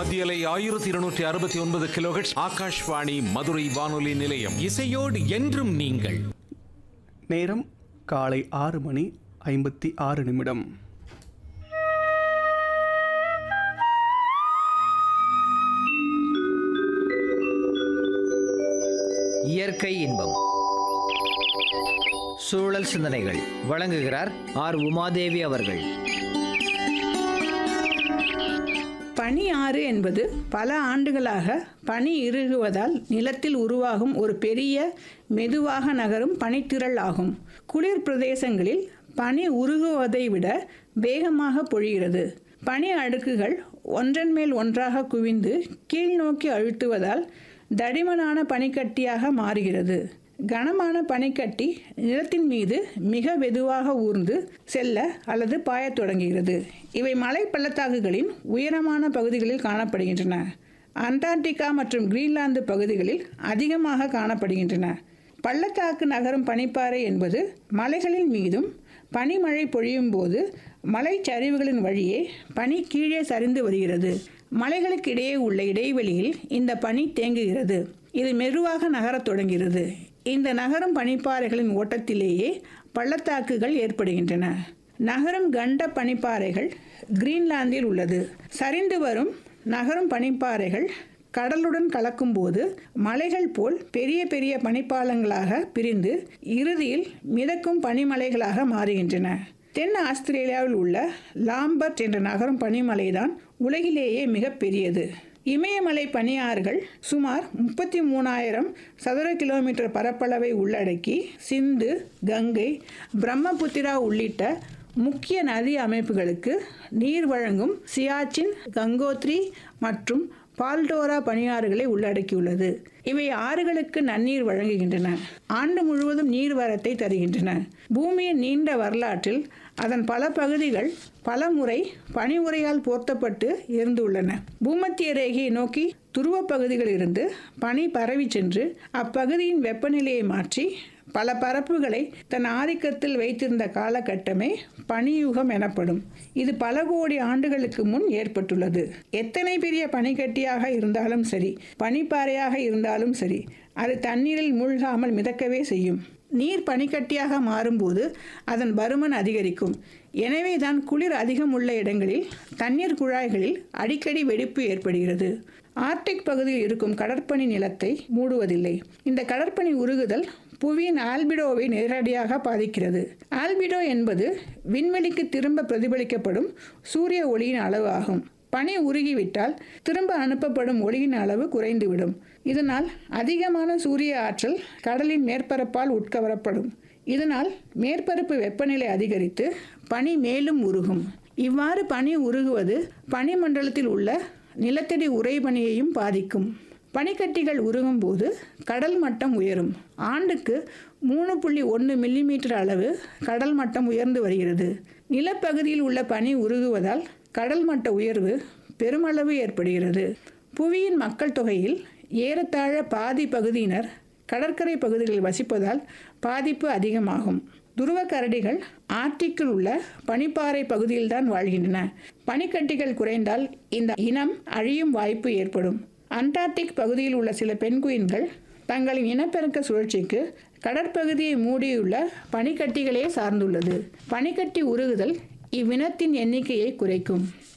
மத்தியலை ஆயிரத்தி இருநூற்றி அறுபத்தி ஒன்பது கிலோஹெட்ஸ் ஆகாஷ்வாணி மதுரை வானொலி நிலையம் இசையோடு என்றும் நீங்கள் நேரம் காலை ஆறு மணி ஐம்பத்தி ஆறு நிமிடம் இயற்கை இன்பம் சூழல் சிந்தனைகள் வழங்குகிறார் ஆர் உமாதேவி அவர்கள் பனி ஆறு என்பது பல ஆண்டுகளாக பனி இறுகுவதால் நிலத்தில் உருவாகும் ஒரு பெரிய மெதுவாக நகரும் பனித்திரள் ஆகும் குளிர் பிரதேசங்களில் பனி உருகுவதை விட வேகமாக பொழிகிறது பனி அடுக்குகள் ஒன்றன் மேல் ஒன்றாக குவிந்து கீழ்நோக்கி அழுத்துவதால் தடிமனான பனிக்கட்டியாக மாறுகிறது கனமான பனிக்கட்டி நிலத்தின் மீது மிக வெதுவாக ஊர்ந்து செல்ல அல்லது பாயத் தொடங்குகிறது இவை மலை பள்ளத்தாக்குகளின் உயரமான பகுதிகளில் காணப்படுகின்றன அண்டார்டிகா மற்றும் கிரீன்லாந்து பகுதிகளில் அதிகமாக காணப்படுகின்றன பள்ளத்தாக்கு நகரும் பனிப்பாறை என்பது மலைகளின் மீதும் பனிமழை பொழியும் போது மலைச்சரிவுகளின் வழியே பனி கீழே சரிந்து வருகிறது மலைகளுக்கு இடையே உள்ள இடைவெளியில் இந்த பனி தேங்குகிறது இது மெதுவாக நகரத் தொடங்குகிறது இந்த நகரும் பனிப்பாறைகளின் ஓட்டத்திலேயே பள்ளத்தாக்குகள் ஏற்படுகின்றன நகரும் கண்ட பனிப்பாறைகள் கிரீன்லாந்தில் உள்ளது சரிந்து வரும் நகரும் பனிப்பாறைகள் கடலுடன் கலக்கும்போது மலைகள் போல் பெரிய பெரிய பனிப்பாலங்களாக பிரிந்து இறுதியில் மிதக்கும் பனிமலைகளாக மாறுகின்றன தென் ஆஸ்திரேலியாவில் உள்ள லாம்பர்ட் என்ற நகரும் பனிமலைதான் உலகிலேயே மிகப்பெரியது இமயமலை பனியாறுகள் சுமார் முப்பத்தி மூணாயிரம் சதுர கிலோமீட்டர் பரப்பளவை உள்ளடக்கி சிந்து கங்கை பிரம்மபுத்திரா உள்ளிட்ட முக்கிய நதி அமைப்புகளுக்கு நீர் வழங்கும் சியாச்சின் கங்கோத்ரி மற்றும் பால்டோரா பனியாறுகளை உள்ளடக்கியுள்ளது இவை ஆறுகளுக்கு நன்னீர் வழங்குகின்றன ஆண்டு முழுவதும் நீர்வரத்தை தருகின்றன பூமியின் நீண்ட வரலாற்றில் அதன் பல பகுதிகள் பல முறை பனிமுறையால் போர்த்தப்பட்டு இருந்துள்ளன பூமத்திய ரேகையை நோக்கி துருவ பகுதிகளிலிருந்து பனி பரவி சென்று அப்பகுதியின் வெப்பநிலையை மாற்றி பல பரப்புகளை தன் ஆதிக்கத்தில் வைத்திருந்த காலகட்டமே பனியுகம் எனப்படும் இது பல கோடி ஆண்டுகளுக்கு முன் ஏற்பட்டுள்ளது எத்தனை பெரிய பனிக்கட்டியாக இருந்தாலும் சரி பனிப்பாறையாக இருந்தாலும் சரி அது தண்ணீரில் மூழ்காமல் மிதக்கவே செய்யும் நீர் பனிக்கட்டியாக மாறும்போது அதன் பருமன் அதிகரிக்கும் எனவே தான் குளிர் அதிகம் உள்ள இடங்களில் தண்ணீர் குழாய்களில் அடிக்கடி வெடிப்பு ஏற்படுகிறது ஆர்டிக் பகுதியில் இருக்கும் கடற்பனி நிலத்தை மூடுவதில்லை இந்த கடற்பனி உருகுதல் புவியின் ஆல்பிடோவை நேரடியாக பாதிக்கிறது ஆல்பிடோ என்பது விண்வெளிக்கு திரும்ப பிரதிபலிக்கப்படும் சூரிய ஒளியின் அளவு ஆகும் பனி உருகிவிட்டால் திரும்ப அனுப்பப்படும் ஒளியின் அளவு குறைந்துவிடும் இதனால் அதிகமான சூரிய ஆற்றல் கடலின் மேற்பரப்பால் உட்கவரப்படும் இதனால் மேற்பரப்பு வெப்பநிலை அதிகரித்து பனி மேலும் உருகும் இவ்வாறு பனி உருகுவது பனிமண்டலத்தில் உள்ள நிலத்தடி உறைபனியையும் பாதிக்கும் பனிக்கட்டிகள் உருகும் போது கடல் மட்டம் உயரும் ஆண்டுக்கு மூணு புள்ளி ஒன்று மில்லிமீட்டர் அளவு கடல் மட்டம் உயர்ந்து வருகிறது நிலப்பகுதியில் உள்ள பனி உருகுவதால் கடல் மட்ட உயர்வு பெருமளவு ஏற்படுகிறது புவியின் மக்கள் தொகையில் ஏறத்தாழ பாதி பகுதியினர் கடற்கரை பகுதிகளில் வசிப்பதால் பாதிப்பு அதிகமாகும் துருவ கரடிகள் ஆர்டிக்கில் உள்ள பனிப்பாறை பகுதியில்தான் வாழ்கின்றன பனிக்கட்டிகள் குறைந்தால் இந்த இனம் அழியும் வாய்ப்பு ஏற்படும் அண்டார்டிக் பகுதியில் உள்ள சில பெண்குயின்கள் தங்களின் இனப்பெருக்க சுழற்சிக்கு கடற்பகுதியை மூடியுள்ள பனிக்கட்டிகளே சார்ந்துள்ளது பனிக்கட்டி உருகுதல் இவ்வினத்தின் எண்ணிக்கையை குறைக்கும்